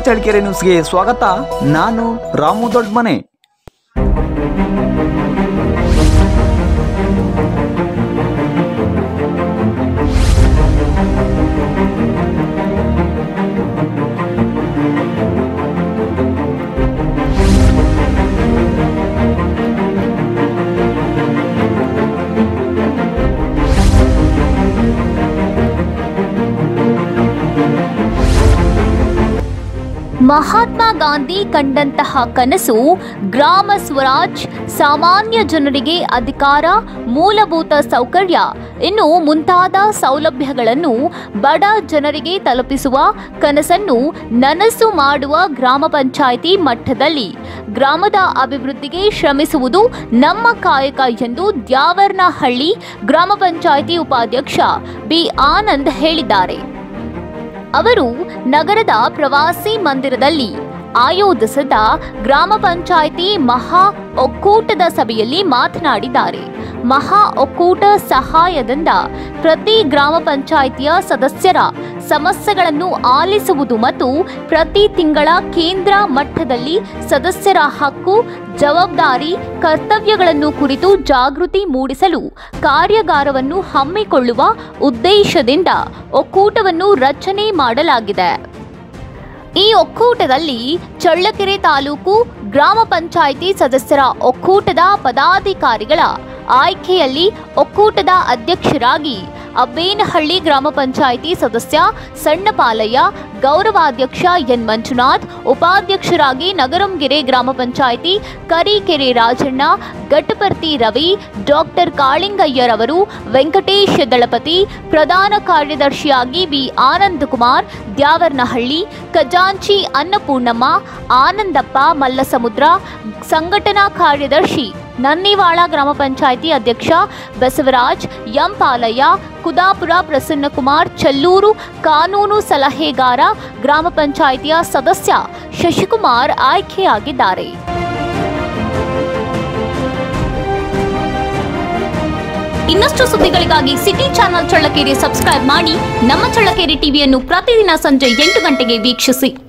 ಚಳ್ಳಕೆರೆ ನ್ಯೂಸ್ಗೆ ಸ್ವಾಗತ ನಾನು ರಾಮು ದೊಡ್ಮನೆ ಮಹಾತ್ಮ ಗಾಂಧಿ ಕಂಡಂತಹ ಕನಸು ಗ್ರಾಮ ಸ್ವರಾಜ್ ಸಾಮಾನ್ಯ ಜನರಿಗೆ ಅಧಿಕಾರ ಮೂಲಭೂತ ಸೌಕರ್ಯ ಇನ್ನು ಮುಂತಾದ ಸೌಲಭ್ಯಗಳನ್ನು ಬಡ ಜನರಿಗೆ ತಲುಪಿಸುವ ಕನಸನ್ನು ನನಸು ಮಾಡುವ ಗ್ರಾಮ ಪಂಚಾಯಿತಿ ಮಟ್ಟದಲ್ಲಿ ಗ್ರಾಮದ ಅಭಿವೃದ್ಧಿಗೆ ಶ್ರಮಿಸುವುದು ನಮ್ಮ ಕಾಯಕ ಎಂದು ದ್ಯಾವರ್ನಹಳ್ಳಿ ಗ್ರಾಮ ಪಂಚಾಯಿತಿ ಉಪಾಧ್ಯಕ್ಷ ಬಿ ಆನಂದ್ ಹೇಳಿದ್ದಾರೆ ಅವರು ನಗರದ ಪ್ರವಾಸಿ ಮಂದಿರದಲ್ಲಿ ಆಯೋಜಿಸಿದ ಗ್ರಾಮ ಪಂಚಾಯಿತಿ ಮಹಾ ಒಕ್ಕೂಟದ ಸಭೆಯಲ್ಲಿ ಮಾತನಾಡಿದ್ದಾರೆ ಮಹಾ ಒಕ್ಕೂಟ ಸಹಾಯದಿಂದ ಪ್ರತಿ ಗ್ರಾಮ ಪಂಚಾಯಿತಿಯ ಸದಸ್ಯರ ಸಮಸ್ಯೆಗಳನ್ನು ಆಲಿಸುವುದು ಮತ್ತು ಪ್ರತಿ ತಿಂಗಳ ಕೇಂದ್ರ ಮಟ್ಟದಲ್ಲಿ ಸದಸ್ಯರ ಹಕ್ಕು ಜವಾಬ್ದಾರಿ ಕರ್ತವ್ಯಗಳನ್ನು ಕುರಿತು ಜಾಗೃತಿ ಮೂಡಿಸಲು ಕಾರ್ಯಾಗಾರವನ್ನು ಹಮ್ಮಿಕೊಳ್ಳುವ ಉದ್ದೇಶದಿಂದ ಒಕ್ಕೂಟವನ್ನು ರಚನೆ ಮಾಡಲಾಗಿದೆ ಈ ಒಕ್ಕೂಟದಲ್ಲಿ ಚಳ್ಳಕೆರೆ ತಾಲೂಕು ಗ್ರಾಮ ಪಂಚಾಯಿತಿ ಸದಸ್ಯರ ಒಕ್ಕೂಟದ ಪದಾಧಿಕಾರಿಗಳ ಆಯ್ಕೆಯಲ್ಲಿ ಒಕ್ಕೂಟದ ಅಧ್ಯಕ್ಷರಾಗಿ ಅಬ್ಬೇನಹಳ್ಳಿ ಗ್ರಾಮ ಪಂಚಾಯಿತಿ ಸದಸ್ಯ ಸಣ್ಣಪಾಲಯ್ಯ ಗೌರವಾಧ್ಯಕ್ಷ ಎನ್ ಮಂಜುನಾಥ್ ಉಪಾಧ್ಯಕ್ಷರಾಗಿ ನಗರಂಗೆರೆ ಗ್ರಾಮ ಪಂಚಾಯಿತಿ ಕರೀಕೆರೆ ರಾಜಣ್ಣ ಗಟ್ಟಪರ್ತಿ ರವಿ ಡಾಕ್ಟರ್ ಕಾಳಿಂಗಯ್ಯರವರು ವೆಂಕಟೇಶ್ ದಳಪತಿ ಪ್ರಧಾನ ಕಾರ್ಯದರ್ಶಿಯಾಗಿ ಬಿ ಆನಂದ್ ಕುಮಾರ್ ದ್ಯಾವರ್ನಹಳ್ಳಿ ಖಜಾಂಚಿ ಅನ್ನಪೂರ್ಣಮ್ಮ ಆನಂದಪ್ಪ ಮಲ್ಲಸಮುದ್ರ ಸಂಘಟನಾ ಕಾರ್ಯದರ್ಶಿ ನನ್ನಿವಾಳ ಗ್ರಾಮ ಪಂಚಾಯಿತಿ ಅಧ್ಯಕ್ಷ ಬಸವರಾಜ್ ಎಂ ಪಾಲಯ್ಯ ಕುದಾಪುರ ಪ್ರಸನ್ನಕುಮಾರ್ ಚಲ್ಲೂರು ಕಾನೂನು ಸಲಹೆಗಾರ ಗ್ರಾಮ ಪಂಚಾಯಿತಿಯ ಸದಸ್ಯ ಶಶಿಕುಮಾರ್ ಆಯ್ಕೆಯಾಗಿದ್ದಾರೆ ಇನ್ನಷ್ಟು ಸುದ್ದಿಗಳಿಗಾಗಿ ಸಿಟಿ ಚಾನೆಲ್ ಚಳ್ಳಕೆರೆ ಸಬ್ಸ್ಕ್ರೈಬ್ ಮಾಡಿ ನಮ್ಮ ಚಳ್ಳಕೆರೆ ಟಿವಿಯನ್ನು ಪ್ರತಿದಿನ ಸಂಜೆ ಎಂಟು ಗಂಟೆಗೆ ವೀಕ್ಷಿಸಿ